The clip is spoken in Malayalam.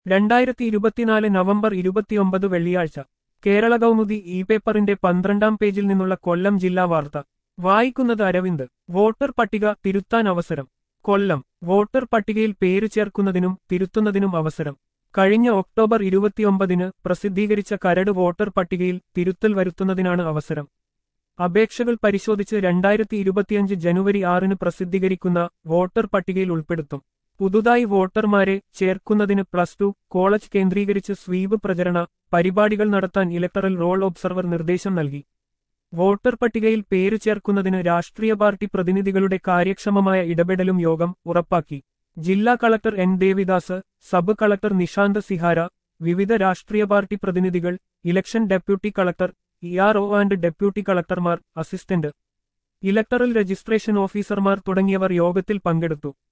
രണ്ടായിരത്തി ഇരുപത്തിനാല് നവംബർ ഇരുപത്തിയൊമ്പത് വെള്ളിയാഴ്ച കേരള കൗമുദി ഇ പേപ്പറിന്റെ പന്ത്രണ്ടാം പേജിൽ നിന്നുള്ള കൊല്ലം ജില്ലാ വാർത്ത വായിക്കുന്നത് അരവിന്ദ് വോട്ടർ പട്ടിക തിരുത്താൻ അവസരം കൊല്ലം വോട്ടർ പട്ടികയിൽ പേര് ചേർക്കുന്നതിനും തിരുത്തുന്നതിനും അവസരം കഴിഞ്ഞ ഒക്ടോബർ ഇരുപത്തിയൊമ്പതിന് പ്രസിദ്ധീകരിച്ച കരട് വോട്ടർ പട്ടികയിൽ തിരുത്തൽ വരുത്തുന്നതിനാണ് അവസരം അപേക്ഷകൾ പരിശോധിച്ച് രണ്ടായിരത്തി ഇരുപത്തിയഞ്ച് ജനുവരി ആറിന് പ്രസിദ്ധീകരിക്കുന്ന വോട്ടർ പട്ടികയിൽ ഉൾപ്പെടുത്തും പുതുതായി വോട്ടർമാരെ ചേർക്കുന്നതിന് പ്ലസ് ടു കോളേജ് കേന്ദ്രീകരിച്ച് സ്വീപ് പ്രചരണ പരിപാടികൾ നടത്താൻ ഇലക്ടറൽ റോൾ ഒബ്സർവർ നിർദ്ദേശം നൽകി വോട്ടർ പട്ടികയിൽ പേര് ചേർക്കുന്നതിന് രാഷ്ട്രീയ പാർട്ടി പ്രതിനിധികളുടെ കാര്യക്ഷമമായ ഇടപെടലും യോഗം ഉറപ്പാക്കി ജില്ലാ collector N Devidas sub collector Nishanth Sihara വിവിധ രാഷ്ട്രീയ പാർട്ടി പ്രതിനിധികൾ election deputy collector E R O and deputy കളക്ടർമാർ അസിസ്റ്റന്റ് ഇലക്ടറൽ രജിസ്ട്രേഷൻ ഓഫീസർമാർ തുടങ്ങിയവർ യോഗത്തിൽ പങ്കെടുത്തു